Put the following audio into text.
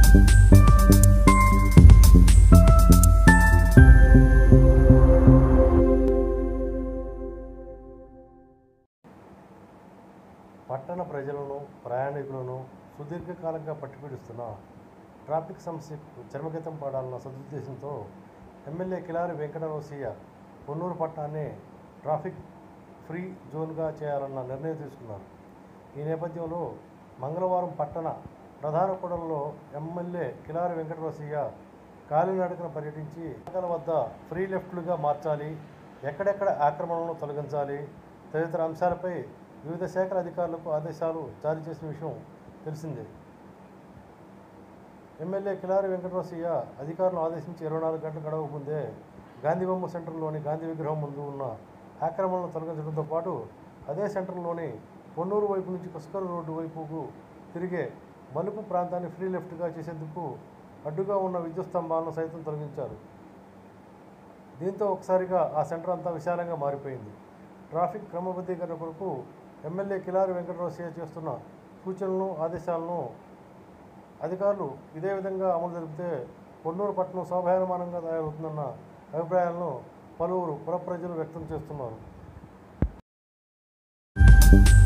పట్టణ ప్రజలను ప్రయాణికులను సుదీర్ఘకాలంగా పట్టుపీడిస్తున్న ట్రాఫిక్ సమస్యకు చర్మగీతం పాడాలన్న సదుద్దేశంతో ఎమ్మెల్యే కిలారి వెంకటరోసయ్య పొన్నూరు పట్టణాన్ని ట్రాఫిక్ ఫ్రీ జోన్గా చేయాలన్న నిర్ణయం తీసుకున్నారు ఈ నేపథ్యంలో మంగళవారం పట్టణ ప్రధాన కూడలలో ఎమ్మెల్యే కిలారి వెంకటరోసయ్య కాలినడకన పర్యటించి మార్గాల వద్ద ఫ్రీ లెఫ్ట్లుగా మార్చాలి ఎక్కడెక్కడ ఆక్రమణలను తొలగించాలి తదితర అంశాలపై వివిధ శాఖల అధికారులకు ఆదేశాలు జారీ చేసిన విషయం తెలిసిందే ఎమ్మెల్యే కిలారి వెంకటరోసయ్య అధికారులను ఆదేశించి ఇరవై నాలుగు గంటల గడవ ముందే గాంధీబొమ్మ సెంటర్లోని గాంధీ విగ్రహం ముందు ఉన్న ఆక్రమణలను తొలగించడంతో పాటు అదే సెంటర్లోని పొన్నూరు వైపు నుంచి పుష్కర రోడ్డు వైపుకు తిరిగే మలుపు ప్రాంతాన్ని ఫ్రీ లెఫ్ట్గా చేసేందుకు అడ్డుగా ఉన్న విద్యుత్ స్తంభాలను సైతం తొలగించారు దీంతో ఒకసారిగా ఆ సెంటర్ అంతా విశాలంగా మారిపోయింది ట్రాఫిక్ క్రమబద్ధీకరణ కొరకు ఎమ్మెల్యే కిలారి వెంకటరోసయ్య చేస్తున్న సూచనలను ఆదేశాలను అధికారులు ఇదే విధంగా అమలు జరిపితే పొన్నూరు పట్టణం శోభాయమానంగా తయారవుతుందన్న అభిప్రాయాలను పలువురు పుర ప్రజలు వ్యక్తం చేస్తున్నారు